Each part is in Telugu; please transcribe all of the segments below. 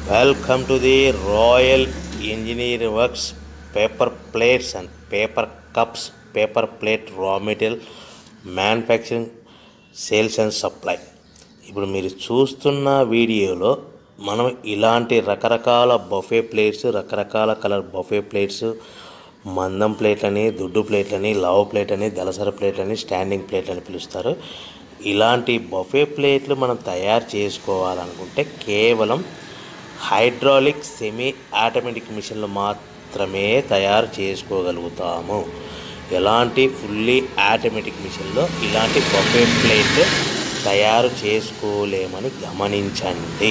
Welcome to the royal engineer works paper plates and paper cups paper plate raw material manufacturing sales and supply ఇప్పుడు మీరు చూస్తున్న వీడియోలో మనం ఇలాంటి రకరకాల బఫే ప్లేట్స్ రకరకాల కలర్ బఫే ప్లేట్స్ మందం ప్లేట్లని దుడ్డు ప్లేట్లని లావు ప్లేట్ అని దలసర ప్లేట్ అని స్టాండింగ్ ప్లేట్ అని పిలుస్తారు ఇలాంటి బఫే ప్లేట్లు మనం తయారు చేసుకోవాలనుకుంటే కేవలం హైడ్రాలిక్ సెమీ ఆటోమేటిక్ మిషన్లు మాత్రమే తయారు చేసుకోగలుగుతాము ఎలాంటి ఫుల్లీ ఆటోమేటిక్ మిషన్లో ఇలాంటి బఫే ప్లేట్ తయారు చేసుకోలేమని గమనించండి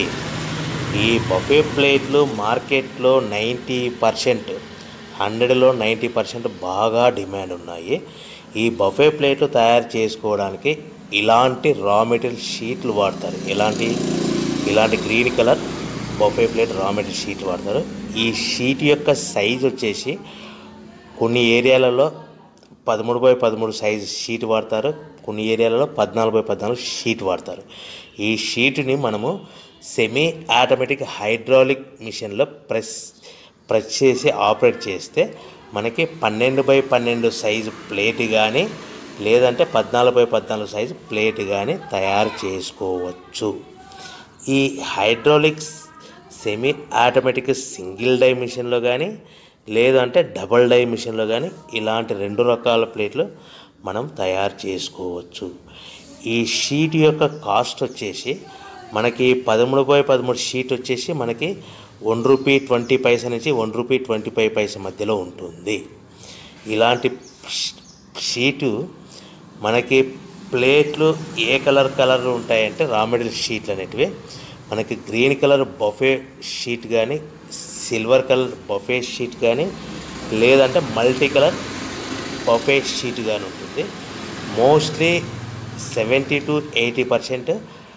ఈ బఫే ప్లేట్లు మార్కెట్లో నైంటీ పర్సెంట్ హండ్రెడ్లో నైంటీ పర్సెంట్ బాగా డిమాండ్ ఉన్నాయి ఈ బఫే ప్లేట్లు తయారు చేసుకోవడానికి ఇలాంటి రా మెటీరియల్ షీట్లు వాడతారు ఇలాంటి ఇలాంటి green colour buffet plate raw material sheet వాడతారు ఈ షీట్ యొక్క సైజ్ వచ్చేసి కొన్ని ఏరియాలలో పదమూడు బై పదమూడు సైజు షీట్ వాడతారు కొన్ని ఏరియాలలో పద్నాలుగు బై పద్నాలుగు షీట్ వాడతారు ఈ షీట్ని మనము సెమీ ఆటోమేటిక్ హైడ్రాలిక్ మిషన్లో ప్రెస్ ప్రెస్ చేసి ఆపరేట్ చేస్తే మనకి పన్నెండు బై పన్నెండు సైజు ప్లేట్ కానీ లేదంటే పద్నాలుగు బై పద్నాలుగు సైజు ప్లేట్ కానీ తయారు చేసుకోవచ్చు ఈ hydraulics semi automatic single die మిషన్లో కానీ లేదంటే డబల్ డై మిషన్లో కానీ ఇలాంటి రెండు రకాల ప్లేట్లు మనం తయారు చేసుకోవచ్చు ఈ షీట్ యొక్క కాస్ట్ వచ్చేసి మనకి పదమూడు బై పదమూడు షీట్ వచ్చేసి మనకి వన్ రూపీ ట్వంటీ పైసా నుంచి one rupee twenty five paisa మధ్యలో ఉంటుంది ఇలాంటి షీటు మనకి ప్లేట్లు ఏ కలర్ కలర్ ఉంటాయంటే రా మెటీరియల్ షీట్లు అనేటివి మనకి గ్రీన్ కలర్ బఫే షీట్ కానీ సిల్వర్ కలర్ బఫే షీట్ కానీ లేదంటే మల్టీ కలర్ బఫే షీట్ కానీ ఉంటుంది mostly seventy to eighty percent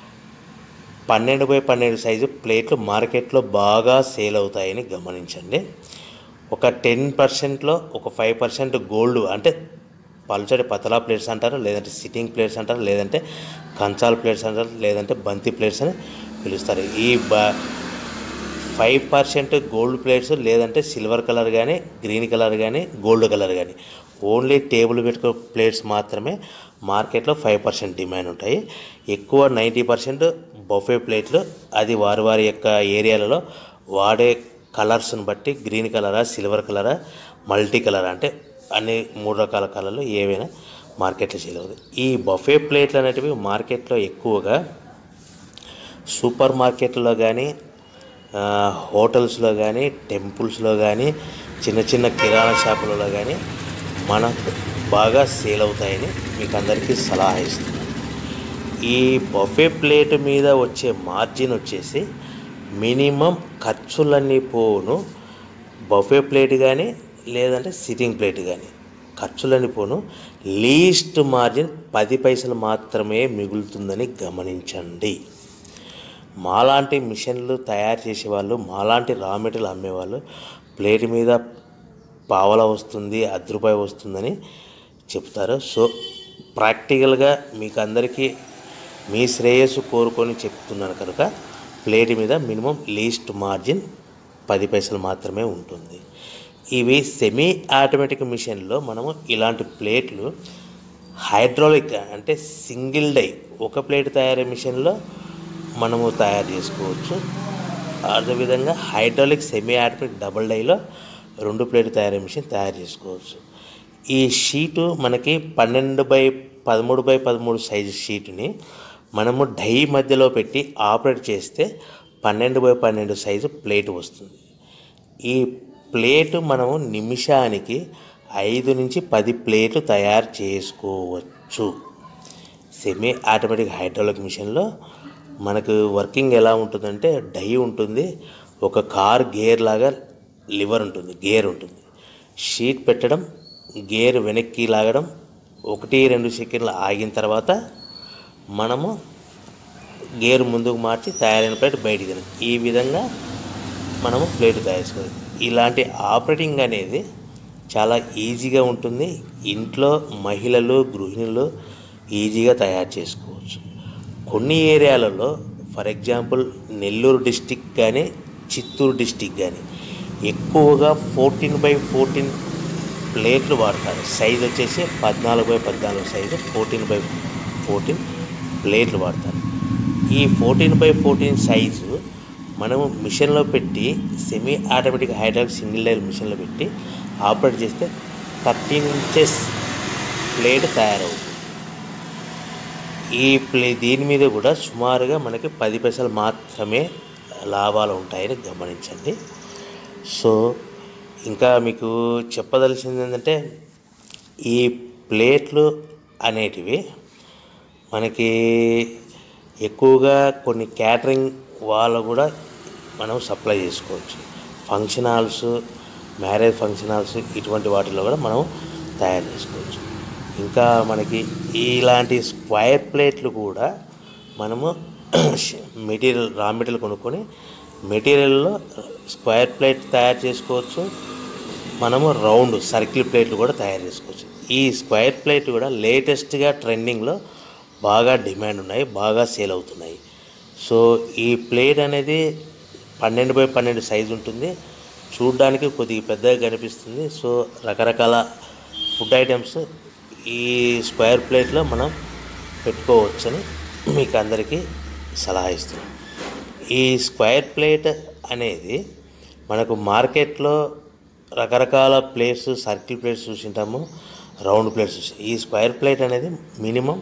పన్నెండు బై పన్నెండు సైజు ప్లేట్లు మార్కెట్లో బాగా సేల్ అవుతాయని గమనించండి ఒక టెన్ పర్సెంట్లో ఒక ఫైవ్ పర్సెంట్ గోల్డ్ అంటే పల్చడి పతలా ప్లేట్స్ అంటారు లేదంటే సిట్టింగ్ ప్లేట్స్ అంటారు లేదంటే కంచాల ప్లేట్స్ అంటారు లేదంటే బంతి ప్లేట్స్ అని పిలుస్తారు ఈ బ ఫైవ్ పర్సెంట్ గోల్డ్ ప్లేట్స్ లేదంటే సిల్వర్ కలర్ కానీ గ్రీన్ కలర్ కానీ గోల్డ్ కలర్ కానీ ఓన్లీ టేబుల్ పెట్టుకో ప్లేట్స్ మాత్రమే మార్కెట్లో ఫైవ్ పర్సెంట్ డిమాండ్ ఉంటాయి ఎక్కువ నైంటీ పర్సెంట్ బఫే ప్లేట్లు అది వారి వారి యొక్క ఏరియాలలో వాడే కలర్స్ని బట్టి గ్రీన్ కలరా సిల్వర్ కలరా మల్టీ కలర్ అంటే అన్ని మూడు రకాల కలర్లు ఏవైనా మార్కెట్లో సేల్ అవుతాయి ఈ బఫే ప్లేట్లు అనేటివి మార్కెట్లో ఎక్కువగా సూపర్ మార్కెట్లో కానీ హోటల్స్లో కానీ టెంపుల్స్లో కానీ చిన్న చిన్న కిరాణా షాపులలో కానీ మనకు బాగా సేల్ అవుతాయని మీకు అందరికీ సలహా ఇస్తున్నాను ఈ బఫే ప్లేట్ మీద వచ్చే మార్జిన్ వచ్చేసి మినిమం ఖర్చులన్నీ పోను బఫే ప్లేట్ కానీ లేదంటే సిట్టింగ్ ప్లేట్ కానీ ఖర్చులన్నీ పోను లీస్ట్ మార్జిన్ పది పైసలు మాత్రమే మిగులుతుందని గమనించండి మాలాంటి మిషన్లు తయారు చేసేవాళ్ళు మాలాంటి రా మెటీరియల్ అమ్మేవాళ్ళు ప్లేట్ మీద పావల వస్తుంది అర్ధ రూపాయి వస్తుందని చెప్తారు సో ప్రాక్టికల్గా మీకు అందరికీ మీ శ్రేయస్సు కోరుకొని చెప్తున్నాను కనుక ప్లేట్ మీద మినిమం లీస్ట్ మార్జిన్ పది పైసలు మాత్రమే ఉంటుంది ఇవి సెమీ ఆటోమేటిక్ మిషన్లో మనము ఇలాంటి ప్లేట్లు హైడ్రాలిక్ అంటే సింగిల్ డై ఒక ప్లేట్ తయారీ మిషన్లో మనము తయారు చేసుకోవచ్చు అదేవిధంగా హైడ్రాలిక్ సెమీ ఆటోమేటిక్ డబుల్ డైలో రెండు ప్లేట్ తయారీ మిషన్ తయారు చేసుకోవచ్చు ఈ షీటు మనకి పన్నెండు బై పదమూడు బై పదమూడు సైజు షీటుని మనము డై మధ్యలో పెట్టి ఆపరేట్ చేస్తే పన్నెండు బై పన్నెండు సైజు ప్లేట్ వస్తుంది ఈ ప్లేటు మనము నిమిషానికి ఐదు నుంచి పది ప్లేట్లు తయారు చేసుకోవచ్చు సెమీ ఆటోమేటిక్ హైడ్రాలిక్ మిషన్లో మనకు వర్కింగ్ ఎలా ఉంటుందంటే డై ఉంటుంది ఒక కార్ గేర్ లాగా లివర్ ఉంటుంది గేర్ ఉంటుంది షీట్ పెట్టడం గేర్ వెనక్కి లాగడం ఒకటి రెండు సెకండ్లు ఆగిన తర్వాత మనము గేర్ ముందుకు మార్చి తయారైన ప్లేట్ బయటికి తినం ఈ విధంగా మనము ప్లేట్ తయారు చేసుకోవాలి ఇలాంటి ఆపరేటింగ్ అనేది చాలా ఈజీగా ఉంటుంది ఇంట్లో మహిళలు గృహిణులు ఈజీగా తయారు చేసుకోవచ్చు కొన్ని ఏరియాలలో ఫర్ ఎగ్జాంపుల్ నెల్లూరు డిస్టిక్ కానీ చిత్తూరు డిస్టిక్ కానీ ఎక్కువగా ఫోర్టీన్ బై ఫోర్టీన్ ప్లేట్లు వాడతారు సైజ్ వచ్చేసి పద్నాలుగు బై పద్నాలుగు సైజు ఫోర్టీన్ బై ఫోర్టీన్ ప్లేట్లు వాడతారు ఈ ఫోర్టీన్ బై ఫోర్టీన్ సైజు మనము మిషన్లో పెట్టి సెమీ ఆటోమేటిక్ హైడ్రాలిక్ సింగిల్ డైల్ మిషన్లో పెట్టి ఆపరేట్ చేస్తే థర్టీన్ ఇంచెస్ ప్లేట్ తయారవుతుంది ఈ ప్లే దీని మీద కూడా సుమారుగా మనకి పది పైసలు మాత్రమే లాభాలు ఉంటాయని గమనించండి సో ఇంకా మీకు చెప్పదలసింది ఏంటంటే ఈ ప్లేట్లు అనేటివి మనకి ఎక్కువగా కొన్ని క్యాటరింగ్ వాళ్ళు కూడా మనం సప్లై చేసుకోవచ్చు function halls marriage function halls ఇటువంటి వాటిలో కూడా మనం తయారు చేసుకోవచ్చు ఇంకా మనకి ఇలాంటి స్క్వైర్ ప్లేట్లు కూడా మనము మెటీరియల్ రా మెటీరియల్ కొనుక్కొని మెటీరియల్లో స్క్వైర్ ప్లేట్ తయారు చేసుకోవచ్చు మనము రౌండ్ సర్కిల్ ప్లేట్లు కూడా తయారు చేసుకోవచ్చు ఈ స్క్వైర్ ప్లేట్ కూడా లేటెస్ట్గా ట్రెండింగ్లో బాగా డిమాండ్ ఉన్నాయి బాగా సేల్ అవుతున్నాయి సో ఈ ప్లేట్ అనేది పన్నెండు బై పన్నెండు సైజు ఉంటుంది చూడ్డానికి కొద్దిగా పెద్దగా కనిపిస్తుంది సో రకరకాల ఫుడ్ ఐటమ్స్ ఈ స్క్వేర్ ప్లేట్లో మనం పెట్టుకోవచ్చని మీకు అందరికీ సలహా ఇస్తున్నాం ఈ స్క్వేర్ ప్లేట్ అనేది మనకు మార్కెట్లో రకరకాల ప్లేట్స్ సర్కిల్ ప్లేట్స్ చూసింటాము రౌండ్ ప్లేట్స్ చూసి ఈ స్క్వేర్ ప్లేట్ అనేది మినిమం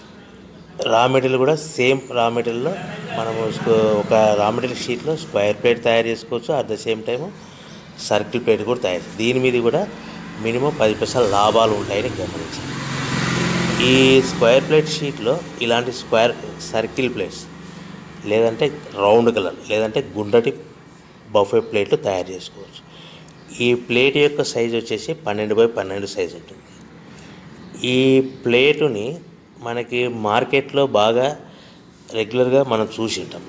రా మెటీరియల్ కూడా సేమ్ రా మెటీరియల్లో మనము స్క్వ- ఒక రా మెటీరియల్ షీట్లో స్క్వేర్ ప్లేట్ తయారు చేసుకోవచ్చు at the same time circle plate కూడా తయారు దీని మీద కూడా మినిమం పది పైసలు లాభాలు ఉంటాయని గమనించాలి ఈ స్క్వేర్ ప్లేట్ షీట్లో ఇలాంటి స్క్వేర్ సర్కిల్ ప్లేట్స్ లేదంటే రౌండ్ కలర్ లేదంటే గుండ్రటి బఫే ప్లేట్లు తయారు చేసుకోవచ్చు ఈ ప్లేట్ యొక్క సైజ్ వచ్చేసి పన్నెండు బై పన్నెండు సైజ్ ఉంటుంది ఈ ప్లేటుని మనకి మార్కెట్లో బాగా రెగ్యులర్గా మనం చూసి ఉంటాం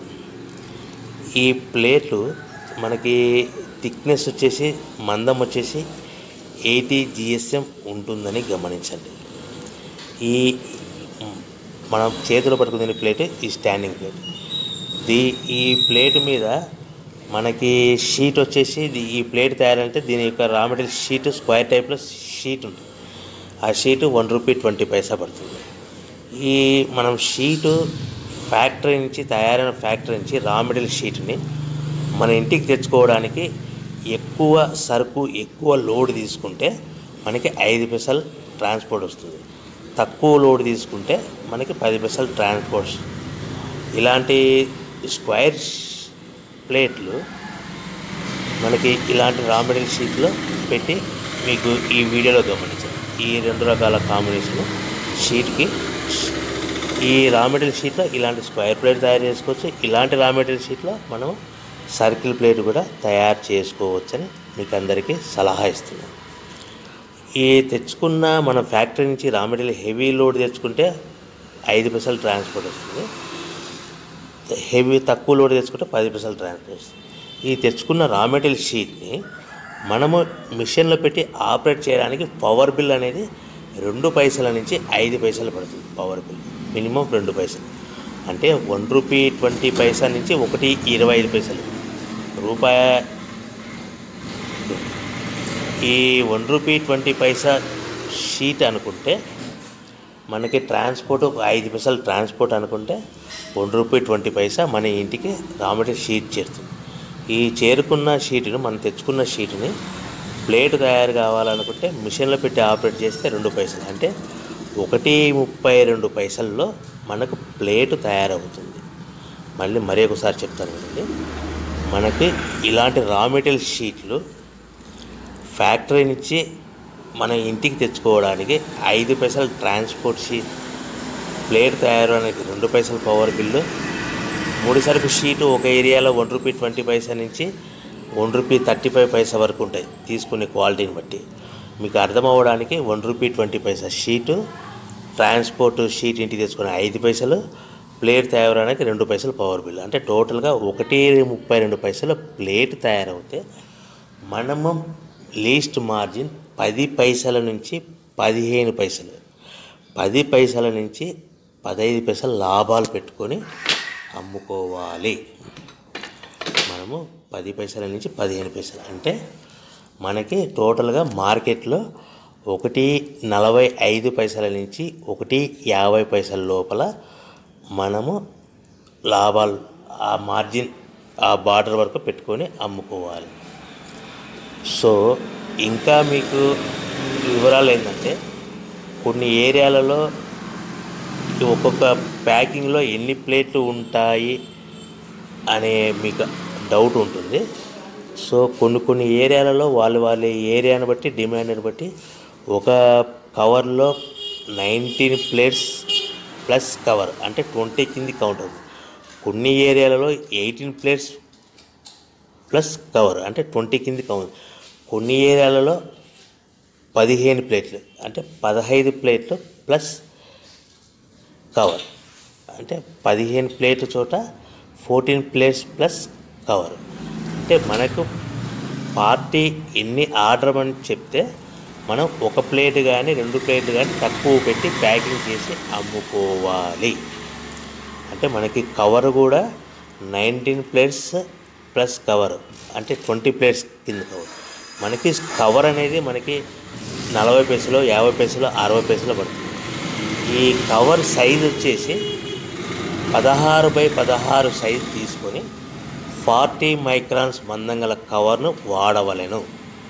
ఈ ప్లేట్లు మనకి థిక్నెస్ వచ్చేసి మందం వచ్చేసి ఎయిటీ జిఎస్ఎం ఉంటుందని గమనించండి ఈ మనం చేతిలో పట్టుకునే ప్లేట్ ఈ స్టాండింగ్ ప్లేట్ దీ ఈ ప్లేట్ మీద మనకి షీట్ వచ్చేసి ఇది- ఈ ప్లేట్ తయారంటే దీని యొక్క రా మెటీరియల్ షీట్ స్క్వేర్ టైప్లో షీట్ ఉంటుంది ఆ sheet one rupee twenty paisa పడుతుంది ఈ మనం షీటు ఫ్యాక్టరీ నుంచి తయారైన ఫ్యాక్టరీ నుంచి రా మెటీరియల్ షీట్ని మన ఇంటికి తెచ్చుకోవడానికి ఎక్కువ సరుకు ఎక్కువ లోడ్ తీసుకుంటే మనకి ఐదు పైసలు ట్రాన్స్పోర్ట్ వస్తుంది తక్కువ లోడ్ తీసుకుంటే మనకి పది పైసలు ట్రాన్స్పోర్ట్ వస్తుంది. ఇలాంటి స్క్వైర్ ప్లేట్లు మనకి ఇలాంటి రా మెటీరియల్ షీట్లో పెట్టి మీకు ఈ వీడియోలో గమనించండి ఈ రెండు రకాల కాంబినేషన్ షీట్కి ఈ రా మెటీరియల్ షీట్లో ఇలాంటి స్క్వేర్ ప్లేట్ తయారు చేసుకోవచ్చు ఇలాంటి రా మెటీరియల్ షీట్లో మనం సర్కిల్ ప్లేట్ కూడా తయారు చేసుకోవచ్చని మీకు అందరికీ సలహా ఇస్తున్నాను ఈ తెచ్చుకున్న మన ఫ్యాక్టరీ నుంచి రా మెటీరియల్ హెవీ లోడ్ తెచ్చుకుంటే ఐదు పైసలు ట్రాన్స్పోర్ట్ వస్తుంది హెవీ తక్కువ లోడ్ తెచ్చుకుంటే పది పైసలు ట్రాన్స్పోర్ట్ వస్తుంది ఈ తెచ్చుకున్న రా మెటీరియల్ షీట్ని మనము మిషన్లో పెట్టి ఆపరేట్ చేయడానికి పవర్ బిల్ అనేది రెండు పైసల నుంచి ఐదు పైసలు పడుతుంది పవర్ బిల్ మినిమం రెండు పైసలు అంటే వన్ రూపీ ట్వంటీ పైసా నుంచి ఒకటి ఇరవై ఐదు పైసలు రూపాయ ఈ one rupee twenty paisa sheet అనుకుంటే మనకి ట్రాన్స్పోర్ట్ ఒక ఐదు పైసలు ట్రాన్స్పోర్ట్ అనుకుంటే వన్ రూపీ ట్వంటీ పైసా మన ఇంటికి రామటి షీట్ చేరుతుంది ఈ చేరుకున్న షీటును మనం తెచ్చుకున్న షీటుని ప్లేట్ తయారు కావాలనుకుంటే మిషన్లో పెట్టి ఆపరేట్ చేస్తే రెండు పైసలు అంటే ఒకటి ముప్పై రెండు పైసల్లో మనకు ప్లేటు తయారవుతుంది మళ్ళీ మరి ఒకసారి చెప్తాను కదండి మనకి ఇలాంటి రా మెటీరియల్ షీట్లు ఫ్యాక్టరీ నుంచి మన ఇంటికి తెచ్చుకోవడానికి ఐదు పైసలు ట్రాన్స్పోర్ట్ షీట్ ప్లేట్ తయారడానికి రెండు పైసలు పవర్ బిల్లు మూడు సరుకు షీటు ఒక ఏరియాలో వన్ రూపీ ట్వంటీ పైసా నుంచి one rupee thirty five paisa వరకు ఉంటాయి తీసుకునే క్వాలిటీని బట్టి మీకు అర్థం అవ్వడానికి one rupee twenty paisa sheet transport sheet ఇంటికి తెచ్చుకునే ఐదు పైసలు ప్లేట్ తయారవడానికి రెండు పైసలు పవర్ బిల్ అంటే టోటల్గా ఒకటి ముప్పై రెండు పైసలు ప్లేట్ తయారవుతే మనము లీస్ట్ మార్జిన్ పది పైసల నుంచి పదిహేను పైసలు పది పైసల నుంచి పదహైదు పైసలు లాభాలు పెట్టుకొని అమ్ముకోవాలి మన మనము పది పైసల నుంచి పదిహేను పైసలు అంటే మనకి టోటల్గా మార్కెట్లో ఒకటి నలభై ఐదు పైసల నుంచి ఒకటి యాభై పైసల లోపల మనము లాభాలు ఆ మార్జిన్ ఆ బార్డర్ వరకు పెట్టుకొని అమ్ముకోవాలి సో ఇంకా మీకు వివరాలు ఏంటంటే కొన్ని ఏరియాలలో ఒక్కొక్క ప్యాకింగ్లో ఎన్ని ప్లేట్లు ఉంటాయి అనే మీకు డౌట్ ఉంటుంది సో కొన్ని కొన్ని ఏరియాలలో వాళ్ళు వాళ్ళ ఏరియాని బట్టి డిమాండ్ని బట్టి ఒక కవర్లో నైన్టీన్ ప్లేట్స్ ప్లస్ కవర్ అంటే ట్వంటీ కింది కౌంట్ అవుతుంది కొన్ని ఏరియాలలో ఎయిటీన్ ప్లేట్స్ ప్లస్ కవర్ అంటే ట్వంటీ కింది కౌంట్ కొన్ని ఏరియాలలో పదిహేను ప్లేట్లు అంటే పదహైదు ప్లేట్లు ప్లస్ కవర్ అంటే పదిహేను ప్లేట్ చోట ఫోర్టీన్ ప్లేట్స్ ప్లస్ కవర్ అంటే మనకు పార్టీ ఎన్ని ఆర్డర్ అని చెప్తే మనం ఒక ప్లేట్ కానీ రెండు ప్లేట్లు కానీ తక్కువ పెట్టి ప్యాకింగ్ చేసి అమ్ముకోవాలి అంటే మనకి కవర్ కూడా నైన్టీన్ ప్లేట్స్ ప్లస్ కవర్ అంటే ట్వంటీ ప్లేట్స్ కింద కవర్ మనకి కవర్ అనేది మనకి నలభై పైసలు యాభై పైసలు అరవై పైసలు పడుతుంది ఈ కవర్ సైజ్ వచ్చేసి పదహారు బై పదహారు సైజ్ తీసుకొని ఫార్టీ మైక్రాన్స్ మందం గల కవర్ను వాడవలెను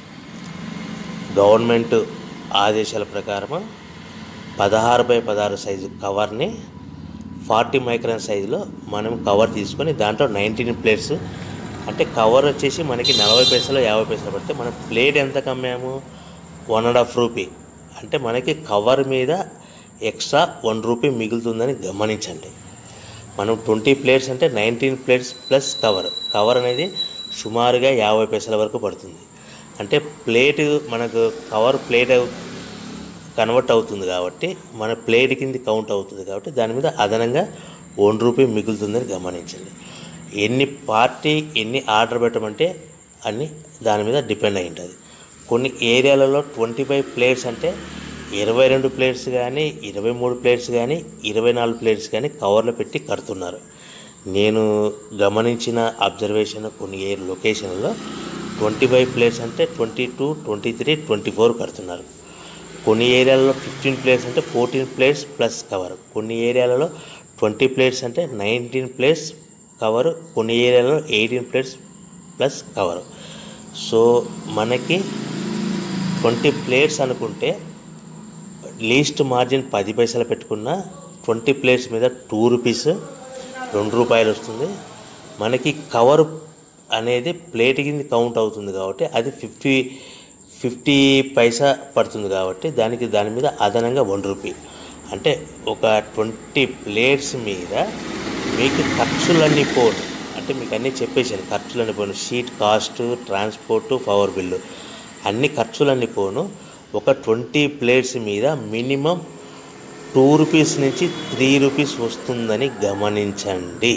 గవర్నమెంట్ ఆదేశాల ప్రకారం పదహారు బై పదహారు సైజు కవర్ని ఫార్టీ మైక్రాన్ సైజులో మనం కవర్ తీసుకొని దాంట్లో నైన్టీన్ ప్లేట్స్ అంటే కవర్ వచ్చేసి మనకి నలభై పైసలు యాభై పైసలు పడితే మనం ప్లేట్ ఎంత కమ్మాము వన్ అండ్ హాఫ్ రూపీ అంటే మనకి కవర్ మీద ఎక్స్ట్రా వన్ రూపీ మిగులుతుందని గమనించండి మనం ట్వంటీ ప్లేట్స్ అంటే nineteen plates plus cover cover అనేది సుమారుగా యాభై పైసల వరకు పడుతుంది అంటే ప్లేట్ మనకు కవర్ ప్లేట్ కన్వర్ట్ అవుతుంది కాబట్టి మన ప్లేట్ కింద కౌంట్ అవుతుంది కాబట్టి దాని మీద అదనంగా వన్ రూపీ మిగులుతుందని గమనించండి ఎన్ని పార్టీ ఎన్ని ఆర్డర్ పెట్టమంటే అన్ని దాని మీద డిపెండ్ అయి ఉంటుంది కొన్ని ఏరియాలలో ట్వంటీ ఫైవ్ ప్లేట్స్ అంటే ఇరవై రెండు ప్లేట్స్ కానీ ఇరవై మూడు ప్లేట్స్ కానీ ఇరవై నాలుగు ప్లేట్స్ కానీ కవర్లో పెట్టి కడుతున్నారు నేను గమనించిన అబ్జర్వేషన్ కొన్ని ఏ లొకేషన్లో ట్వంటీ ఫైవ్ ప్లేట్స్ అంటే twenty two twenty three twenty four కడుతున్నారు కొన్ని ఏరియాలలో ఫిఫ్టీన్ ప్లేట్స్ అంటే ఫోర్టీన్ ప్లేట్స్ ప్లస్ కవర్ కొన్ని ఏరియాలలో ట్వంటీ ప్లేట్స్ అంటే నైన్టీన్ ప్లేట్స్ కవర్ కొన్ని ఏరియాలలో eighteen plates plus cover so మనకి ట్వంటీ ప్లేట్స్ అనుకుంటే లీస్ట్ మార్జిన్ పది పైసలు పెట్టుకున్న ట్వంటీ ప్లేట్స్ మీద టూ రూపీస్ రెండు రూపాయలు వస్తుంది మనకి కవర్ అనేది ప్లేట్ కింద కౌంట్ అవుతుంది కాబట్టి అది ఫిఫ్టీ ఫిఫ్టీ పైసా పడుతుంది కాబట్టి దానికి దాని మీద అదనంగా వన్ రూపీ అంటే ఒక ట్వంటీ ప్లేట్స్ మీద మీకు ఖర్చులన్నీ పోను అంటే మీకు అన్నీ చెప్పేసాను ఖర్చులన్నీ పోను sheet cost transport power bill అన్ని ఖర్చులన్నీ పోను ఒక ట్వంటీ ప్లేట్స్ మీద మినిమం టూ రూపీస్ నుంచి త్రీ రూపీస్ వస్తుందని గమనించండి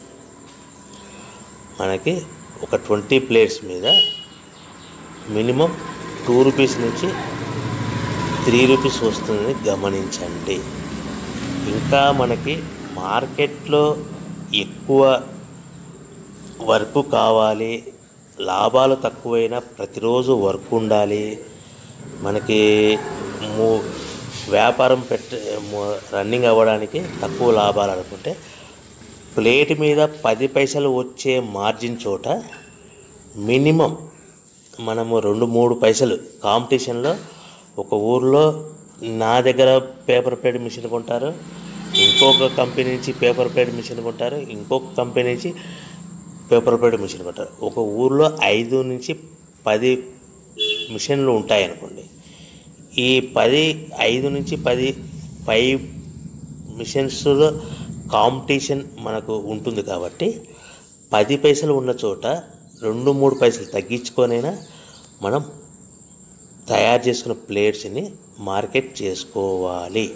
మనకి ఒక ట్వంటీ ప్లేట్స్ మీద మినిమం టూ రూపీస్ నుంచి త్రీ రూపీస్ వస్తుందని గమనించండి ఇంకా మనకి మార్కెట్లో ఎక్కువ వర్క్ కావాలి లాభాలు తక్కువైనా ప్రతిరోజు వర్క్ ఉండాలి మనకి మూ వ్యాపారం పెట్ట మూ- రన్నింగ్ అవ్వడానికి తక్కువ లాభాలు అనుకుంటే ప్లేట్ మీద పది పైసలు వచ్చే మార్జిన్ చోట మినిమం మనము రెండు మూడు పైసలు కాంపిటీషన్లో ఒక ఊర్లో నా దగ్గర పేపర్ ప్లేట్ మిషన్ కొంటారు ఇంకొక కంపెనీ నుంచి పేపర్ ప్లేట్ మిషన్ కొంటారు ఇంకొక కంపెనీ నుంచి పేపర్ ప్లేట్ మిషన్ కొంటారు ఒక ఊర్లో ఐదు నుంచి పది మిషన్లు ఉంటాయి అనుకోండి ఈ పది ఐదు నుంచి పది ఫైవ్ మిషన్స్లో కాంపిటీషన్ మనకు ఉంటుంది కాబట్టి పది పైసలు ఉన్న చోట రెండు మూడు పైసలు తగ్గించుకొనైనా మనం తయారు చేసుకున్న ప్లేట్స్ని మార్కెట్ చేసుకోవాలి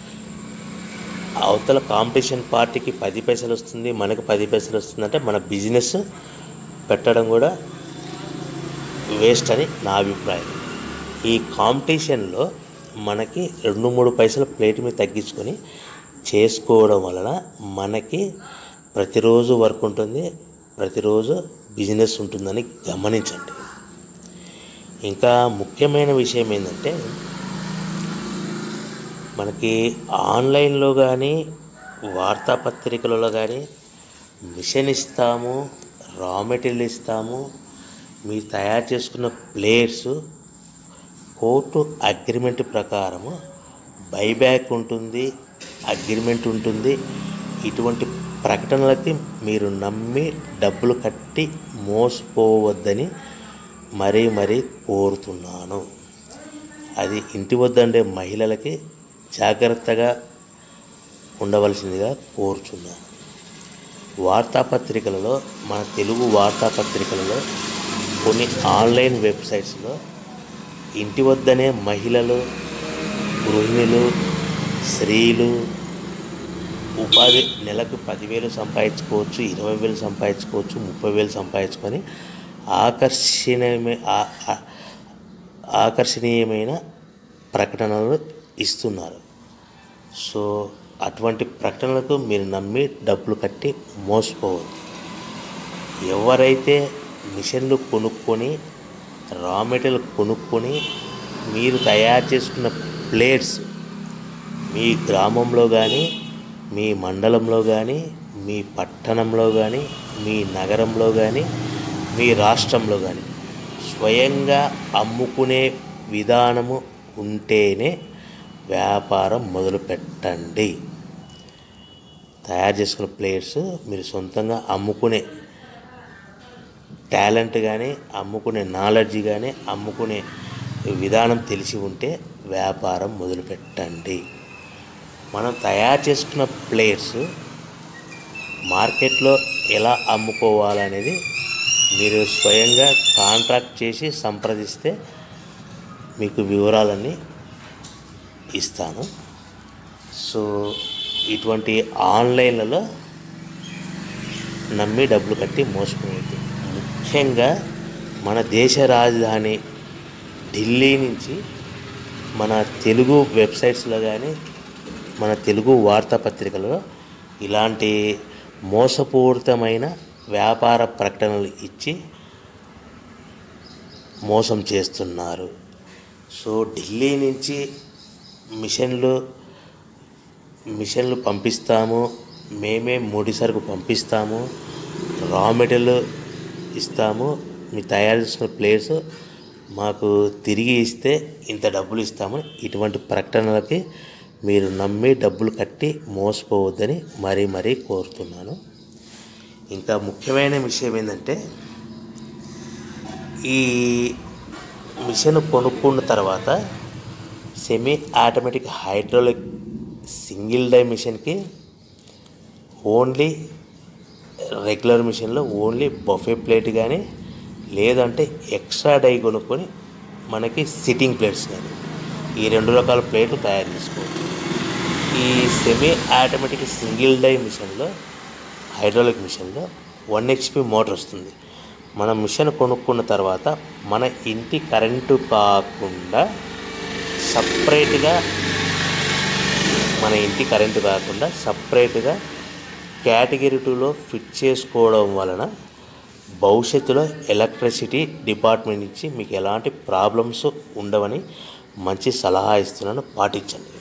అవతల కాంపిటీషన్ పార్టీకి పది పైసలు వస్తుంది మనకు పది పైసలు వస్తుంది అంటే మన బిజినెస్ పెట్టడం కూడా వేస్ట్ అని నా అభిప్రాయం ఈ కాంపిటీషన్లో మనకి రెండు మూడు పైసల ప్లేట్ మీద తగ్గించుకొని చేసుకోవడం వలన మనకి ప్రతిరోజు వర్క్ ఉంటుంది ప్రతిరోజు బిజినెస్ ఉంటుందని గమనించండి ఇంకా ముఖ్యమైన విషయం ఏంటంటే మనకి ఆన్లైన్లో కానీ వార్తాపత్రికలలో కానీ మిషన్ ఇస్తాము రా మెటీరియల్ ఇస్తాము మీరు తయారు చేసుకున్న ప్లేయర్స్ కోర్టు అగ్రిమెంట్ ప్రకారము బైబ్యాక్ ఉంటుంది అగ్రిమెంట్ ఉంటుంది ఇటువంటి ప్రకటనలకి మీరు నమ్మి డబ్బులు కట్టి మోసపోవద్దని మరీ మరీ కోరుతున్నాను అది ఇంటి వద్దండే మహిళలకి జాగ్రత్తగా ఉండవలసిందిగా కోరుచున్నాను వార్తాపత్రికలలో మన తెలుగు వార్తాపత్రికలలో కొన్ని ఆన్లైన్ వెబ్సైట్స్లో ఇంటి వద్దనే మహిళలు గృహిణులు స్త్రీలు ఉపాధి నెలకు పదివేలు సంపాదించుకోవచ్చు ఇరవై వేలు సంపాదించుకోవచ్చు ముప్పై వేలు సంపాదించుకొని ఆకర్షణీయమే ఆ- ఆ- ఆకర్షణీయమైన ప్రకటనలు ఇస్తున్నారు సో అటువంటి ప్రకటనలకు మీరు నమ్మి డబ్బులు కట్టి మోసపోవద్దు ఎవరైతే మిషన్లు కొనుక్కొని రా మెటీరియల్ కొనుక్కొని మీరు తయారు చేసుకున్న ప్లేట్స్ మీ గ్రామంలో కానీ మీ మండలంలో కానీ మీ పట్టణంలో కానీ మీ నగరంలో కానీ మీ రాష్ట్రంలో కానీ స్వయంగా అమ్ముకునే విధానము ఉంటేనే వ్యాపారం మొదలు పెట్టండి తయారు చేసుకున్న ప్లేయర్స్ మీరు సొంతంగా అమ్ముకునే టాలెంట్ కానీ అమ్ముకునే నాలెడ్జ్ కానీ అమ్ముకునే విధానం తెలిసి ఉంటే వ్యాపారం మొదలు పెట్టండి మనం తయారు చేసుకున్న ప్లేయర్స్ మార్కెట్లో ఎలా అమ్ముకోవాలనేది మీరు స్వయంగా కాంట్రాక్ట్ చేసి సంప్రదిస్తే మీకు వివరాలన్నీ ఇస్తాను సో ఇటువంటి ఆన్లైన్లలో నమ్మి డబ్బులు కట్టి మోసపోయేది ముఖ్యంగా మన దేశ రాజధాని ఢిల్లీ నుంచి మన తెలుగు వెబ్సైట్స్లో కానీ మన తెలుగు వార్తాపత్రికలలో ఇలాంటి మోసపూరితమైన వ్యాపార ప్రకటనలు ఇచ్చి మోసం చేస్తున్నారు సో ఢిల్లీ నుంచి మిషన్లు మిషన్లు పంపిస్తాము మేమే ముడి సరుకు పంపిస్తాము రా మెటీరియల్ ఇస్తాము మీ తయారు చేసిన ప్లేస్ మాకు తిరిగి ఇస్తే ఇంత డబ్బులు ఇస్తాము ఇటువంటి ప్రకటనలకి మీరు నమ్మి డబ్బులు కట్టి మోసపోవద్దని మరీ మరీ కోరుతున్నాను ఇంకా ముఖ్యమైన విషయం ఏంటంటే ఈ మిషన్ కొనుక్కున్న తర్వాత semi automatic hydraulic single die మిషన్కి ఓన్లీ రెగ్యులర్ మిషన్లో ఓన్లీ బఫే ప్లేట్ కానీ లేదంటే ఎక్స్ట్రా డై కొనుక్కొని మనకి సిట్టింగ్ ప్లేట్స్ కానీ ఈ రెండు రకాల ప్లేట్లు తయారు చేసుకోవచ్చు ఈ సెమీ ఆటోమేటిక్ సింగిల్ డై మిషన్లో హైడ్రాలిక్ మిషన్లో వన్ హెచ్పి మోటార్ వస్తుంది మనం మిషన్ కొనుక్కున్న తర్వాత మన ఇంటి కరెంటు కాకుండా సపరేట్గా మన ఇంటి కరెంటు కాకుండా సపరేట్గా కేటగిరీ టూలో ఫిట్ చేసుకోవడం వలన భవిష్యత్తులో ఎలక్ట్రిసిటీ డిపార్ట్మెంట్ నుంచి మీకు ఎలాంటి ప్రాబ్లమ్స్ ఉండవని మంచి సలహా ఇస్తున్నాను పాటించండి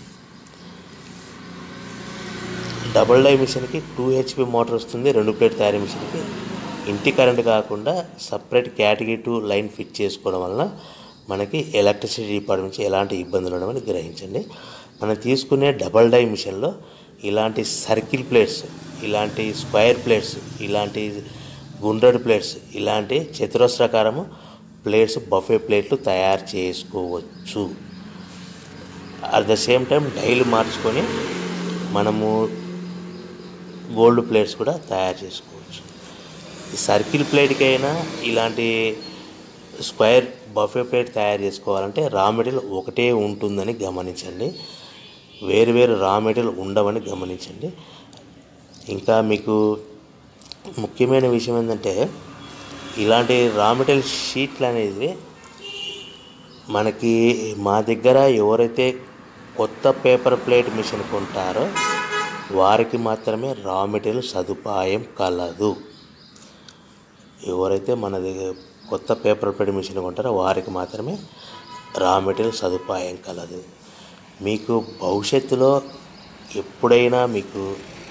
డబుల్ డై మిషన్కి టూ హెచ్పి మోటార్ వస్తుంది రెండు ప్లేట్ తయారీ మిషన్కి ఇంటి కరెంట్ కాకుండా separate category two line fit చేసుకోవడం వలన మనకి ఎలక్ట్రిసిటీ డిపార్ట్మెంట్ నుంచి ఎలాంటి ఇబ్బందులు ఉండవని గ్రహించండి మనం తీసుకునే డబల్ డై మిషన్లో ఇలాంటి సర్కిల్ ప్లేట్స్ ఇలాంటి స్క్వైర్ ప్లేట్స్ ఇలాంటి గుండ్రటి ప్లేట్స్ ఇలాంటి చతురస్రాకారము ప్లేట్స్ బఫే ప్లేట్లు తయారు చేసుకోవచ్చు at the same time daily మార్చుకొని మనము గోల్డ్ ప్లేట్స్ కూడా తయారు చేసుకోవచ్చు ఈ సర్కిల్ ప్లేట్కైనా ఇలాంటి స్క్వేర్ బఫే ప్లేట్ తయారు చేసుకోవాలంటే రా మెటీరియల్ ఒకటే ఉంటుందని గమనించండి వేరు వేరు రా మెటీరియల్ ఉండవని గమనించండి ఇంకా మీకు ముఖ్యమైన విషయం ఏంటంటే ఇలాంటి రా మెటీరియల్ షీట్లు అనేది మనకి మా దగ్గర ఎవరైతే కొత్త పేపర్ ప్లేట్ మిషన్ కొంటారో వారికి మాత్రమే రా మెటీరియల్ సదుపాయం కలదు ఎవరైతే మన దగ్గర కొత్త పేపర్ ప్లేట్ మిషన్ కొంటారో వారికి మాత్రమే రా మెటీరియల్ సదుపాయం కలదు మీకు భవిష్యత్తులో ఎప్పుడైనా మీకు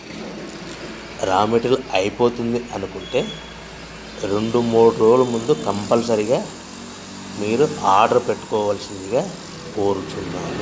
రా మెటీరియల్ అయిపోతుంది అనుకుంటే రెండు మూడు రోజుల ముందు కంపల్సరిగా మీరు ఆర్డర్ పెట్టుకోవాల్సిందిగా కోరుచున్నాను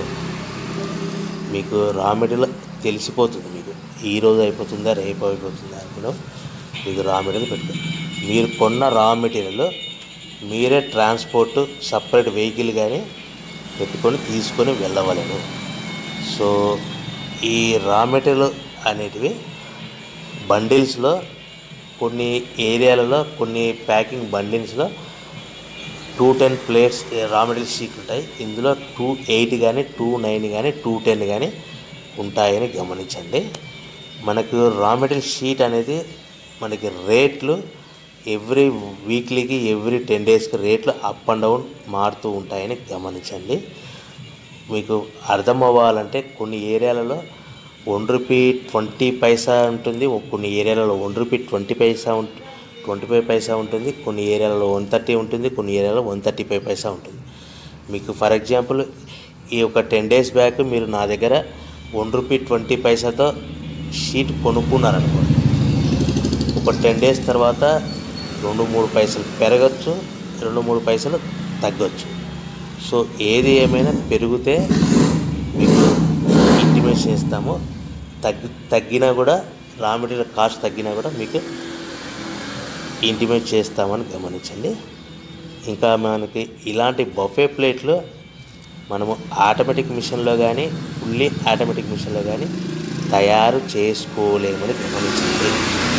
మీకు రా మెటీరియల్ తెలిసిపోతుంది మీకు ఈ రోజు అయిపోతుందా రేపు అయిపోతుందా అనుకున్నా మీకు రా మెటీరియల్ పెట్టుకో మీరు కొన్న రా మెటీరియల్ మీరే ట్రాన్స్పోర్ట్ సపరేట్ వెహికల్ కానీ పెట్టుకొని తీసుకొని వెళ్ళవలను సో ఈ రా మెటీరియల్ అనేటివి బండిల్స్లో కొన్ని ఏరియాలలో కొన్ని ప్యాకింగ్ బండిల్స్లో two ten plates raw material sheet ఉంటాయి ఇందులో టూ ఎయిట్ కానీ టూ నైన్ కానీ టూ టెన్ కానీ ఉంటాయని గమనించండి మనకు రా మెటీరియల్ షీట్ అనేది మనకి రేట్లు ఎవ్రీ వీక్లీకి ఎవ్రీ టెన్ డేస్కి రేట్లు అప్ అండ్ డౌన్ మారుతూ ఉంటాయని గమనించండి మీకు అర్థం అవ్వాలంటే కొన్ని ఏరియాలలో వన్ రూపీ ట్వంటీ పైసా ఉంటుంది కొన్ని ఏరియాలలో వన్ రూపీ ట్వంటీ పైసా ఉంటుంది ట్వంటీ ఫైవ్ పైసా ఉంటుంది కొన్ని ఏరియాలలో వన్ థర్టీ ఉంటుంది కొన్ని ఏరియాలో వన్ థర్టీ ఫైవ్ పైసా ఉంటుంది మీకు ఫర్ ఎగ్జాంపుల్ ఈ ఒక టెన్ డేస్ బ్యాక్ మీరు నా దగ్గర వన్ రూపీ ట్వంటీ పైసాతో షీట్ కొనుక్కున్నారనుకోండి ఒక టెన్ డేస్ తర్వాత రెండు మూడు పైసలు పెరగచ్చు రెండు మూడు పైసలు తగ్గొచ్చు సో ఏది ఏమైనా పెరిగితే మీకు ఇంటిమేషన్ ఇస్తాము తగ్గి తగ్గినా కూడా రా మెటీరియల్ కాస్ట్ తగ్గినా కూడా మీకు ఇంటిమేట్ చేస్తామని గమనించండి ఇంకా మనకి ఇలాంటి బఫే ప్లేట్లు మనము ఆటోమేటిక్ మిషన్లో కానీ ఫుల్లీ ఆటోమేటిక్ మిషన్లో కానీ తయారు చేసుకోలేమని గమనించండి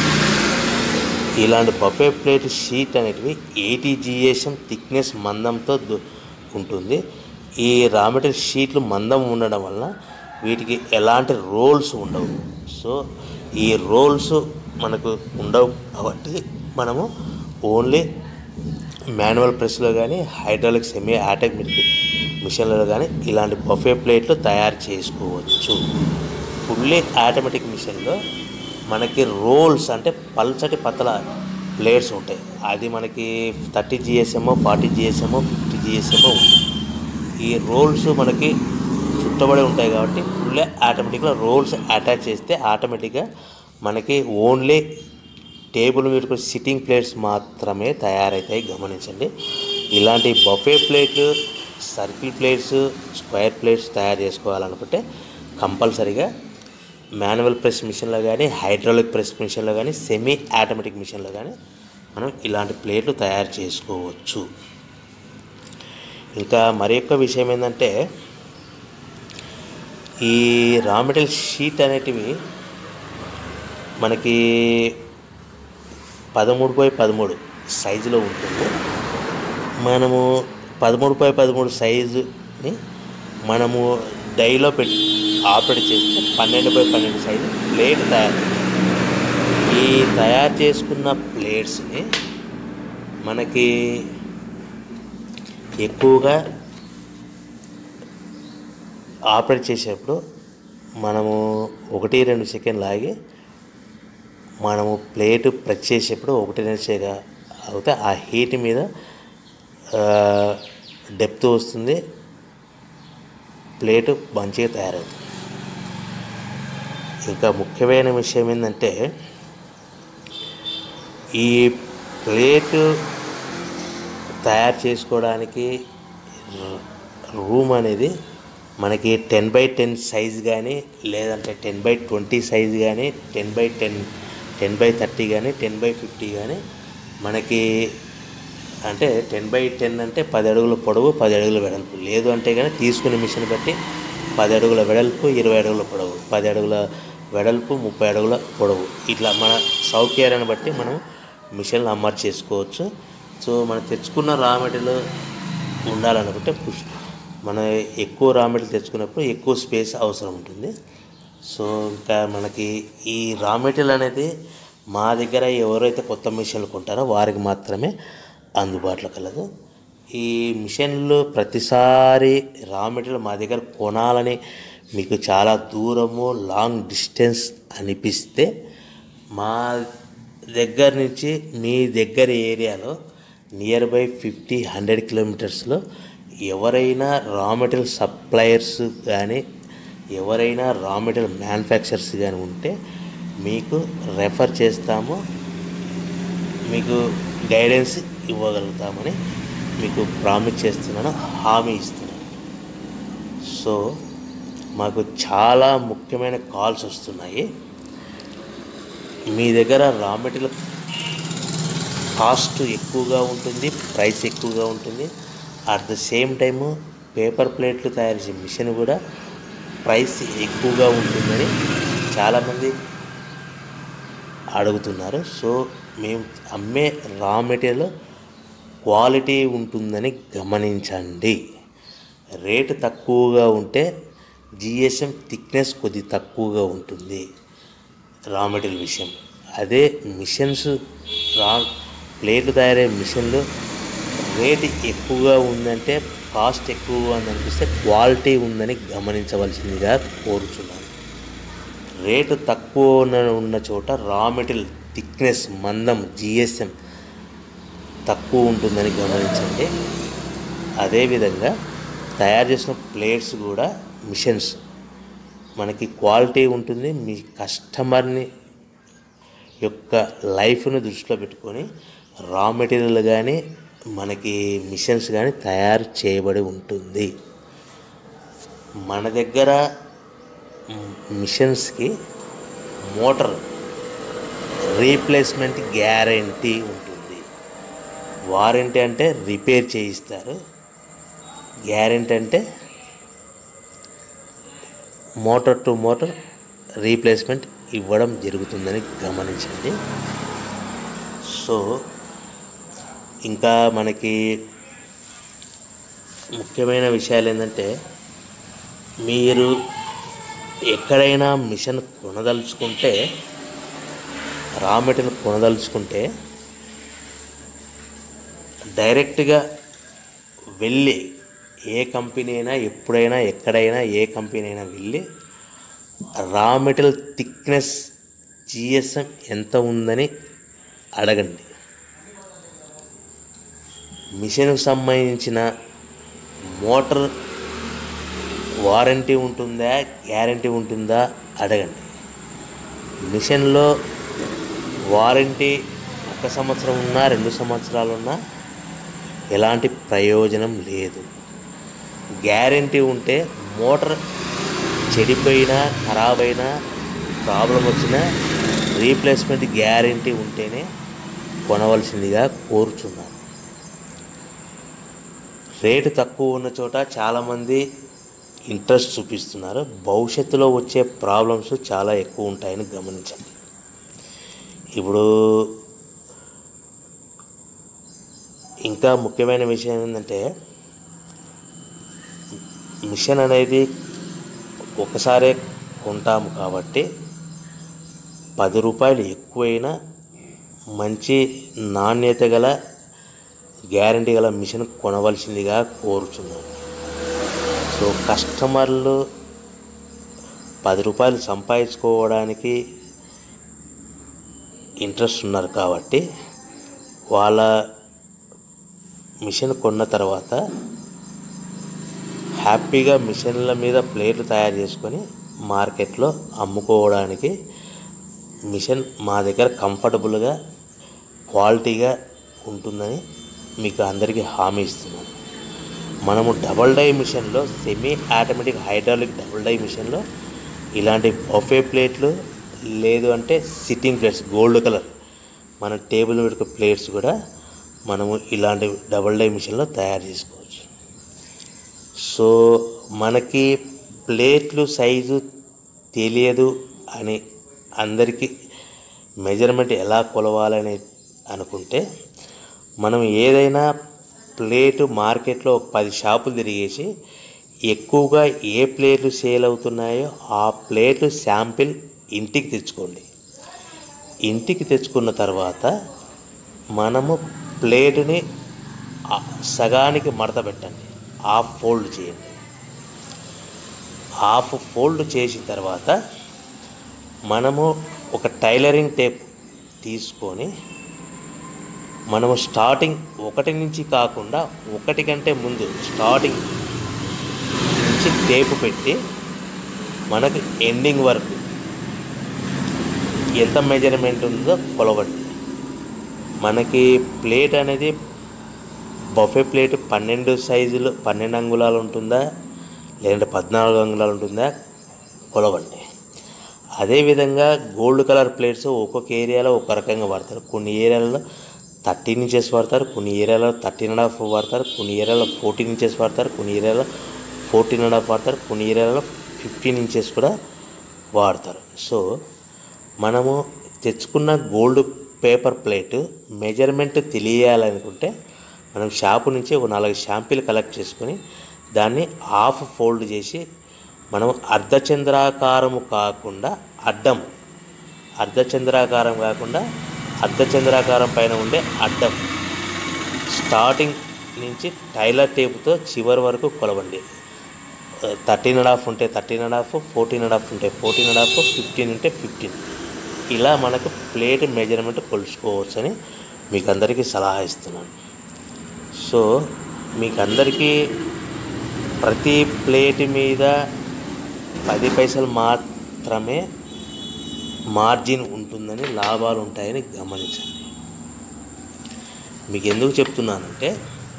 ఇలాంటి బఫే ప్లేట్ షీట్ అనేటివి ఎయిటీ జిఎస్ఎం థిక్నెస్ మందంతో దు- ఉంటుంది ఈ రా మెటీరియల్ షీట్లు మందం ఉండడం వల్ల వీటికి ఎలాంటి రోల్స్ ఉండవు సో ఈ రోల్స్ మనకు ఉండవు కాబట్టి మనము ఓన్లీ మాన్యువల్ ప్రెస్లో కానీ హైడ్రాలిక్ సెమీ ఆటోమేటిక్ మిషన్లలో కానీ ఇలాంటి బఫే ప్లేట్లు తయారు చేసుకోవచ్చు ఫుల్లీ ఆటోమేటిక్ మిషన్లో మనకి రోల్స్ అంటే పల్చటి పతల ప్లేట్స్ ఉంటాయి అది మనకి థర్టీ జిఎస్ఎమో ఫార్టీ జిఎస్ఎమో ఫిఫ్టీ జిఎస్ఎమో ఉంటుంది ఈ రోల్స్ మనకి చుట్టబడి ఉంటాయి కాబట్టి ఫుల్ ఆటోమేటిక్గా రోల్స్ అటాచ్ చేస్తే ఆటోమేటిక్గా మనకి ఓన్లీ టేబుల్ మీద సిట్టింగ్ ప్లేట్స్ మాత్రమే తయారవుతాయి గమనించండి ఇలాంటి బఫే ప్లేట్లు సర్కిల్ ప్లేట్స్ స్క్వేర్ ప్లేట్స్ తయారు చేసుకోవాలనుకుంటే కంపల్సరీగా మాన్యువల్ ప్రెస్ మిషన్లో కానీ హైడ్రాలిక్ ప్రెస్ మిషన్లో కానీ సెమీ ఆటోమేటిక్ మిషన్లో కానీ మనం ఇలాంటి ప్లేట్లు తయారు చేసుకోవచ్చు ఇంకా మరి యొక్క విషయం ఏంటంటే ఈ రా మెటీరియల్ షీట్ అనేటివి మనకి పదమూడు బై పదమూడు సైజులో ఉంటుంది మనము పదమూడు బై పదమూడు సైజుని మనము డైలో పెట్టి ఆపరేట్ చేస్తే పన్నెండు బై పన్నెండు సైజు ప్లేట్ తయారు ఈ తయారు చేసుకున్న ప్లేట్స్ని మనకి ఎక్కువగా ఆపరేట్ చేసేటప్పుడు మనము ఒకటి రెండు సెకండ్లు ఆగి మనము ప్లేట్ ప్రెస్ చేసేప్పుడు ఒకటి రెండు సెకండ్ అవుతే ఆ హీట్ మీద డెప్త్ వస్తుంది ప్లేటు మంచిగా తయారవుతుంది ఇంకా ముఖ్యమైన విషయం ఏంటంటే ఈ ప్లేటు తయారు చేసుకోవడానికి రూమ్ అనేది మనకి టెన్ బై టెన్ సైజ్ కానీ లేదంటే టెన్ బై ట్వంటీ సైజ్ కానీ ten by ten ten by thirty కానీ టెన్ బై ఫిఫ్టీ కానీ మనకి అంటే టెన్ బై టెన్ అంటే పది అడుగుల పొడవు పది అడుగుల వెడల్పు లేదు అంటే కానీ తీసుకునే మిషన్ బట్టి పది అడుగుల వెడల్పు ఇరవై అడుగుల పొడవు పది అడుగుల వెడల్పు ముప్పై అడుగుల పొడవు ఇట్లా మన సౌకర్యాన్ని బట్టి మనం మిషన్లు అమర్చి చేసుకోవచ్చు సో మనం తెచ్చుకున్న రా మెటీరియల్ ఉండాలనుకుంటే పుష్ మన ఎక్కువ రా మెటీరియల్ తెచ్చుకున్నప్పుడు ఎక్కువ స్పేస్ అవసరం ఉంటుంది సో ఇంకా మనకి ఈ రా మెటీరియల్ అనేది మా దగ్గర ఎవరైతే కొత్త మిషన్లు కొంటారో వారికి మాత్రమే అందుబాటులో కలదు ఈ మిషన్లు ప్రతిసారి రా మెటీరియల్ మా దగ్గర కొనాలని మీకు చాలా దూరము లాంగ్ డిస్టెన్స్ అనిపిస్తే మా దగ్గర నుంచి మీ దగ్గర ఏరియాలో నియర్ బై ఫిఫ్టీ హండ్రెడ్ కిలోమీటర్స్లో ఎవరైనా రా మెటీరియల్ సప్లయర్స్ కానీ ఎవరైనా రా మెటీరియల్ మ్యానుఫ్యాక్చరర్స్ కానీ ఉంటే మీకు రెఫర్ చేస్తాము మీకు గైడెన్స్ ఇవ్వగలుగుతామని మీకు ప్రామిస్ చేస్తున్నాను హామీ ఇస్తున్నాను సో మాకు చాలా ముఖ్యమైన కాల్స్ వస్తున్నాయి మీ దగ్గర రా మెటీరియల్ కాస్ట్ ఎక్కువగా ఉంటుంది ప్రైస్ ఎక్కువగా ఉంటుంది at the same time paper ప్లేట్లు తయారు చేసే మిషన్ కూడా ప్రైస్ ఎక్కువగా ఉంటుందని చాలామంది అడుగుతున్నారు సో మేము అమ్మే రా మెటీరియల్ క్వాలిటీ ఉంటుందని గమనించండి రేటు తక్కువగా ఉంటే జిఎస్ఎం థిక్నెస్ కొద్ది తక్కువగా ఉంటుంది రా మెటీరియల్ విషయం అదే మిషన్స్ రా ప్లేట్లు తయారయ్యే మిషన్లు రేటు ఎక్కువగా ఉందంటే కాస్ట్ ఎక్కువగా ఉందనిపిస్తే క్వాలిటీ ఉందని గమనించవలసిందిగా కోరుచున్నాను రేటు తక్కువ ఉన్న ఉన్న చోట రా మెటీరియల్ థిక్నెస్ మందం జిఎస్ఎం తక్కువ ఉంటుందని గమనించండి అదేవిధంగా తయారు చేసిన ప్లేట్స్ కూడా మిషన్స్ మనకి క్వాలిటీ ఉంటుంది మీ కస్టమర్ని యొక్క లైఫ్ను దృష్టిలో పెట్టుకొని రా మెటీరియల్ కానీ మనకి మిషన్స్ కానీ తయారు చేయబడి ఉంటుంది మన దగ్గర మ్, మిషన్స్కి మోటార్ రీప్లేస్మెంట్ గ్యారంటీ ఉంటుంది వారంటీ అంటే రిపేర్ చేయిస్తారు గ్యారంటీ అంటే మోటార్ టు మోటార్ రీప్లేస్మెంట్ ఇవ్వడం జరుగుతుందని గమనించండి సో ఇంకా మనకి ముఖ్యమైన విషయాలు ఏంటంటే మీరు ఎక్కడైనా మిషన్ కొనదలుచుకుంటే రా మెటీరియల్ కొనదలుచుకుంటే డైరెక్ట్గా వెళ్ళి ఏ కంపెనీ అయినా ఎప్పుడైనా ఎక్కడైనా ఏ కంపెనీ అయినా వెళ్ళి రా మెటీరియల్ థిక్నెస్ జిఎస్ఎం ఎంత ఉందని అడగండి మిషన్కు సంబంధించిన మోటార్ వారంటీ ఉంటుందా గ్యారంటీ ఉంటుందా అడగండి మిషన్లో వారంటీ ఒక సంవత్సరం ఉన్నా రెండు సంవత్సరాలు ఉన్నా ఎలాంటి ప్రయోజనం లేదు గ్యారంటీ ఉంటే మోటార్ చెడిపోయినా ఖరాబ్ అయినా ప్రాబ్లం వచ్చినా రీప్లేస్మెంట్ గ్యారంటీ ఉంటేనే కొనవలసిందిగా కోరుచున్నాను రేటు తక్కువ ఉన్న చోట చాలామంది ఇంట్రెస్ట్ చూపిస్తున్నారు భవిష్యత్తులో వచ్చే ప్రాబ్లమ్స్ చాలా ఎక్కువ ఉంటాయని గమనించండి ఇప్పుడు ఇంకా ముఖ్యమైన విషయం ఏంటంటే మిషన్ అనేది ఒకసారే కొంటాము కాబట్టి పది రూపాయలు ఎక్కువైనా మంచి నాణ్యత గల గ్యారంటీ గల మిషన్ కొనవలసిందిగా కోరుచున్నాను సో కస్టమర్లు పది రూపాయలు సంపాదించుకోవడానికి ఇంట్రెస్ట్ ఉన్నారు కాబట్టి వాళ్ళ మిషన్ కొన్న తర్వాత హ్యాపీగా మిషన్ల మీద ప్లేట్లు తయారు చేసుకొని మార్కెట్లో అమ్ముకోవడానికి మిషన్ మా దగ్గర కంఫర్టబుల్గా క్వాలిటీగా ఉంటుందని మీకు అందరికీ హామీ ఇస్తున్నాను మనము డబల్ డై మిషన్లో semi automatic hydraulic double die మిషన్లో ఇలాంటి బఫే ప్లేట్లు లేదు అంటే సిట్టింగ్ ప్లేట్స్ గోల్డ్ కలర్ మన టేబుల్ పెట్టుకునే ప్లేట్స్ కూడా మనము ఇలాంటి డబల్ డై మిషన్లో తయారు చేసుకోవచ్చు సో మనకి ప్లేట్లు సైజు తెలియదు అని అందరికీ మెజర్మెంట్ ఎలా కొలవాలని అనుకుంటే మనం ఏదైనా ప్లేటు మార్కెట్లో ఒక పది షాపులు తిరిగేసి ఎక్కువగా ఏ ప్లేట్లు సేల్ అవుతున్నాయో ఆ ప్లేట్లు శాంపిల్ ఇంటికి తెచ్చుకోండి ఇంటికి తెచ్చుకున్న తర్వాత మనము ప్లేటుని ఆ సగానికి మడత పెట్టండి హాఫ్ ఫోల్డ్ చేయండి హాఫ్ ఫోల్డ్ చేసిన తర్వాత మనము ఒక టైలరింగ్ టేప్ తీసుకొని మనము స్టార్టింగ్ ఒకటి నుంచి కాకుండా ఒకటి కంటే ముందు స్టార్టింగ్ నుంచి టేపు పెట్టి మనకు ఎండింగ్ వరకు ఎంత మెజర్మెంట్ ఉందో కొలవండి మనకి ప్లేట్ అనేది బఫే ప్లేట్ పన్నెండు సైజులు పన్నెండు అంగుళాలు ఉంటుందా లేదంటే పద్నాలుగు అంగుళాలు ఉంటుందా కొలవండి అదేవిధంగా గోల్డ్ కలర్ ప్లేట్స్ ఒక్కొక్క ఏరియాలో ఒక రకంగా వాడతారు కొన్ని ఏరియాలలో థర్టీన్ ఇంచెస్ వాడతారు కొన్ని ఏరియాలో థర్టీన్ అండ్ హాఫ్ వాడతారు కొన్ని ఏరియాలో ఫోర్టీన్ ఇంచెస్ వాడతారు కొన్ని ఏరియాలో ఫోర్టీన్ అండ్ హాఫ్ వాడతారు కొన్ని ఏరియాలో ఫిఫ్టీన్ ఇంచెస్ కూడా వాడతారు సో మనము తెచ్చుకున్న గోల్డ్ పేపర్ ప్లేట్ మెజర్మెంట్ తెలియాలనుకుంటే మనం షాపు నుంచి ఒక నాలుగు షాంపీలు కలెక్ట్ చేసుకొని దాన్ని హాఫ్ ఫోల్డ్ చేసి మనం అర్ధచంద్రాకారము కాకుండా అడ్డం అర్ధచంద్రాకారం కాకుండా అర్ధచంద్రాకారం పైన ఉండే అడ్డం స్టార్టింగ్ నుంచి టైలర్ టేపుతో చివరి వరకు కొలవండి థర్టీన్ అండ్ హాఫ్ ఉంటే thirteen and half fourteen and half ఉంటే ఫోర్టీన్ అండ్ హాఫ్ ఫిఫ్టీన్ ఉంటే ఫిఫ్టీన్ ఇలా మనకు ప్లేట్ మెజర్మెంట్ కొలుచుకోవచ్చని మీకు అందరికీ సలహా ఇస్తున్నాను సో మీకు అందరికీ ప్రతి ప్లేట్ మీద పది పైసలు మాత్రమే మార్జిన్ ఉంటుందని లాభాలు ఉంటాయని గమనించండి మీకు ఎందుకు చెప్తున్నానంటే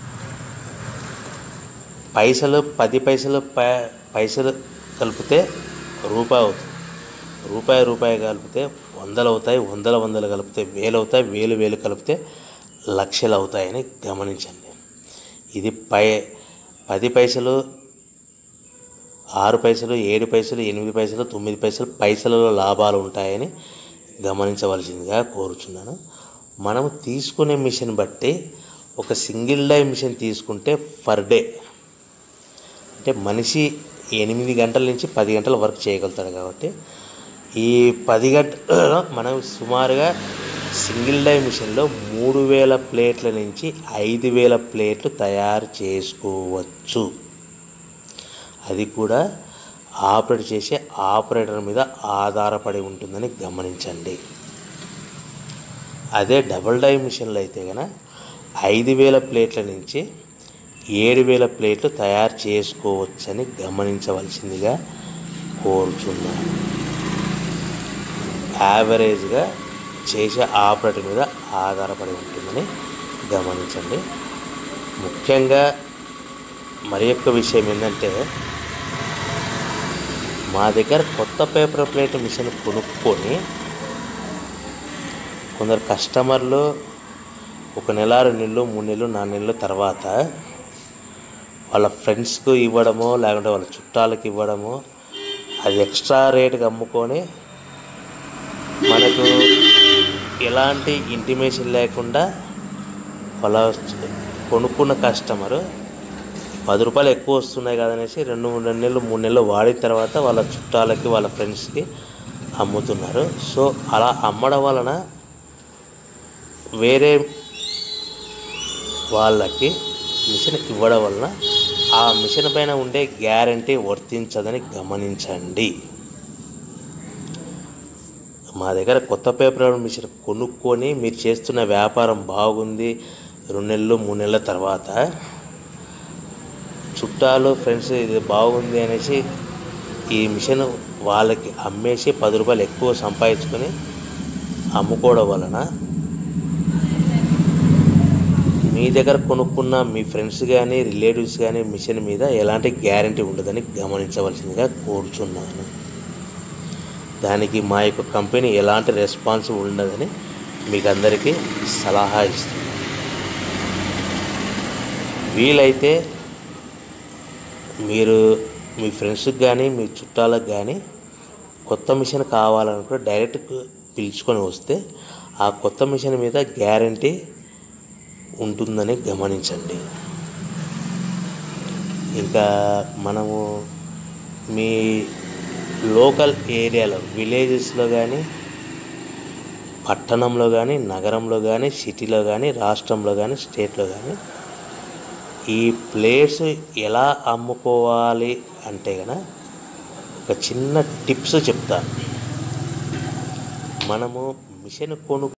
పైసలు పది పైసలు పై పైసలు కలిపితే రూపాయి అవుతుంది రూపాయి రూపాయి కలిపితే వందలు అవుతాయి వందల వందలు కలిపితే వేలు అవుతాయి వేలు వేలు కలిపితే లక్షలు అవుతాయని గమనించండి ఇది పై పది పైసలు ఆరు పైసలు ఏడు పైసలు ఎనిమిది పైసలు తొమ్మిది పైసలు పైసలలో లాభాలు ఉంటాయని గమనించవలసిందిగా కోరుచున్నాను మనము తీసుకునే మిషన్ బట్టి ఒక సింగిల్ డై మిషన్ తీసుకుంటే పర్ డే అంటే మనిషి ఎనిమిది గంటల నుంచి పది గంటల వర్క్ చేయగలుగుతాడు కాబట్టి ఈ పది గంటలలో మనం సుమారుగా సింగిల్ డై మిషన్లో మూడు వేల ప్లేట్ల నుంచి ఐదు వేల ప్లేట్లు తయారు చేసుకోవచ్చు అది కూడా ఆపరేట్ చేసే ఆపరేటర్ మీద ఆధారపడి ఉంటుందని గమనించండి అదే డబుల్ డై మిషన్లో అయితే కనుక ఐదు వేల ప్లేట్ల నుంచి ఏడు వేల ప్లేట్లు తయారు చేసుకోవచ్చని గమనించవలసిందిగా కోరుచున్నాను యావరేజ్గా చేసే ఆపరేటర్ మీద ఆధారపడి ఉంటుందని గమనించండి ముఖ్యంగా మరి యొక్క విషయం ఏంటంటే మా దగ్గర కొత్త పేపర్ ప్లేట్ మిషన్ కొనుక్కొని కొందరు కస్టమర్లు ఒక నెల రెండు నెలలు మూడు నెలలు నాలుగు నెలల తర్వాత వాళ్ళ ఫ్రెండ్స్కు ఇవ్వడమో లేకుంటే వాళ్ళ చుట్టాలకు ఇవ్వడమో అది ఎక్స్ట్రా రేటుకి అమ్ముకొని మనకు ఎలాంటి ఇంటిమేషన్ లేకుండా వాళ్ళ కొనుక్కున్న కస్టమరు పది రూపాయలు ఎక్కువ వస్తున్నాయి కదనేసి రెండు మూడు రెండు నెలలు మూడు నెలలు వాడిన తర్వాత వాళ్ళ చుట్టాలకి వాళ్ళ ఫ్రెండ్స్కి అమ్ముతున్నారు సో అలా అమ్మడం వలన వేరే వాళ్ళకి మిషన్ ఇవ్వడం వలన ఆ మిషన్ పైన ఉండే గ్యారంటీ వర్తించదని గమనించండి మా దగ్గర కొత్త పేపర్ మిషన్ కొనుక్కొని మీరు చేస్తున్న వ్యాపారం బాగుంది రెండు నెలలు మూడు నెలల తర్వాత చుట్టాలు ఫ్రెండ్స్ ఇది బాగుంది అనేసి ఈ మిషన్ వాళ్ళకి అమ్మేసి పది రూపాయలు ఎక్కువ సంపాదించుకొని అమ్ముకోవడం వలన మీ దగ్గర కొనుక్కున్న మీ ఫ్రెండ్స్ కానీ రిలేటివ్స్ కానీ మిషన్ మీద ఎలాంటి గ్యారంటీ ఉండదని గమనించవలసిందిగా కోరుచున్నాను దానికి మా యొక్క కంపెనీ ఎలాంటి రెస్పాన్స్ ఉండదని మీకు అందరికీ సలహా ఇస్తున్నాను వీలైతే మీరు మీ ఫ్రెండ్స్కి కానీ మీ చుట్టాలకు కానీ కొత్త మిషన్ కావాలనుకుంటే డైరెక్ట్ పిలుచుకొని వస్తే ఆ కొత్త మిషన్ మీద గ్యారంటీ ఉంటుందని గమనించండి ఇంకా మనము మీ లోకల్ ఏరియాలో విలేజెస్లో కానీ పట్టణంలో కానీ నగరంలో కానీ సిటీలో కానీ రాష్ట్రంలో కానీ స్టేట్లో కానీ ఈ ప్లేట్స్ ఎలా అమ్ముకోవాలి అంటే గన ఒక చిన్న టిప్స్ చెప్తాను మనము మిషన్ కొను